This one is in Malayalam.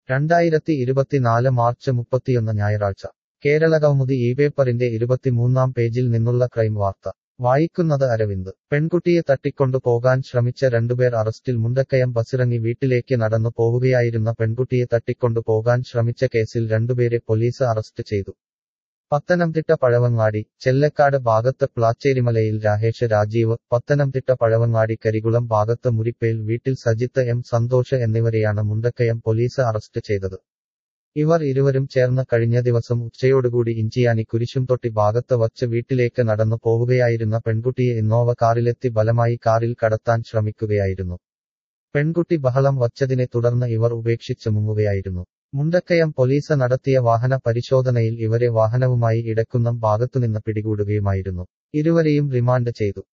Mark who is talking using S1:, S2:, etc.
S1: രണ്ടായിരത്തി ഇരുപത്തിനാല് മാർച്ച് മുപ്പത്തിയൊന്ന് ഞായറാഴ്ച കേരള കൗമുദി ഈ പേപ്പറിന്റെ ഇരുപത്തിമൂന്നാം പേജിൽ നിന്നുള്ള ക്രൈം വാർത്ത വായിക്കുന്നത് അരവിന്ദ് പെൺകുട്ടിയെ തട്ടിക്കൊണ്ടു പോകാൻ ശ്രമിച്ച രണ്ടുപേർ അറസ്റ്റിൽ മുണ്ടക്കയം ബസിറങ്ങി വീട്ടിലേക്ക് നടന്നു പോവുകയായിരുന്ന പെൺകുട്ടിയെ തട്ടിക്കൊണ്ടു പോകാൻ ശ്രമിച്ച കേസിൽ രണ്ടുപേരെ പോലീസ് അറസ്റ്റ് ചെയ്തു പത്തനംതിട്ട പഴവങ്ങാടി ചെല്ലക്കാട് ഭാഗത്ത് പ്ലാച്ചേരിമലയിൽ രാഹേഷ് രാജീവ് പത്തനംതിട്ട പഴവങ്ങാടി കരികുളം ഭാഗത്ത് മുരിപ്പേൽ വീട്ടിൽ സജിത്ത് എം സന്തോഷ് എന്നിവരെയാണ് മുണ്ടക്കയം പോലീസ് അറസ്റ്റ് ചെയ്തത് ഇവർ ഇരുവരും ചേർന്ന് കഴിഞ്ഞ ദിവസം ഉച്ചയോടുകൂടി ഇഞ്ചിയാനി കുരിശുംതൊട്ടി ഭാഗത്ത് വച്ച് വീട്ടിലേക്ക് നടന്നു പോവുകയായിരുന്ന പെൺകുട്ടിയെ ഇന്നോവ കാറിലെത്തി ബലമായി കാറിൽ കടത്താൻ ശ്രമിക്കുകയായിരുന്നു പെൺകുട്ടി ബഹളം വച്ചതിനെ തുടർന്ന് ഇവർ ഉപേക്ഷിച്ച് മുങ്ങുകയായിരുന്നു മുണ്ടക്കയം പോലീസ് നടത്തിയ വാഹന പരിശോധനയിൽ ഇവരെ വാഹനവുമായി ഇടക്കുന്നം ഭാഗത്തുനിന്ന് പിടികൂടുകയുമായിരുന്നു ഇരുവരെയും റിമാൻഡ് ചെയ്തു